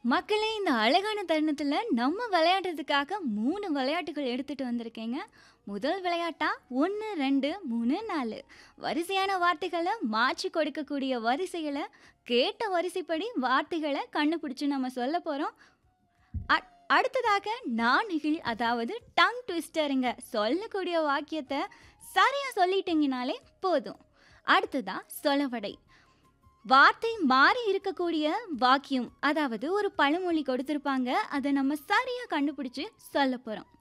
மக்களே இந்த அழகான தருணத்துல நம்ம விளையாடுறதுக்காக 3 விளையாட்டுகள் எடுத்துட்டு வந்திருக்கேங்க. முதல் விளையாட்டா 1, 2, 3, 4 வரிசையான வார்த்தைகள மாற்றி கொடுக்கக்கூடிய வரிசைகள, கேட்ட வரிசைப்படி வார்த்தைகள கண்டுபிடிச்சு நம்ம சொல்லப் போறோம். அட் அடுத்ததாக நாணிகள் அதாவது டங் ட்விஸ்டருங்க. சொல்லக்கூடிய வாக்கியத்த சரியா சொல்லிட்டீங்கனாலே போதும். அடுத்ததா சொலவடை. வார்த்தை மாறி இருக்கக்கூடிய வாக்கியம். அதாவது ஒரு பழமொழி கொடுத்திருப்பாங்க. அத நம்ம சரியா கண்டுபிடிச்சு சொல்லப் போறோம்.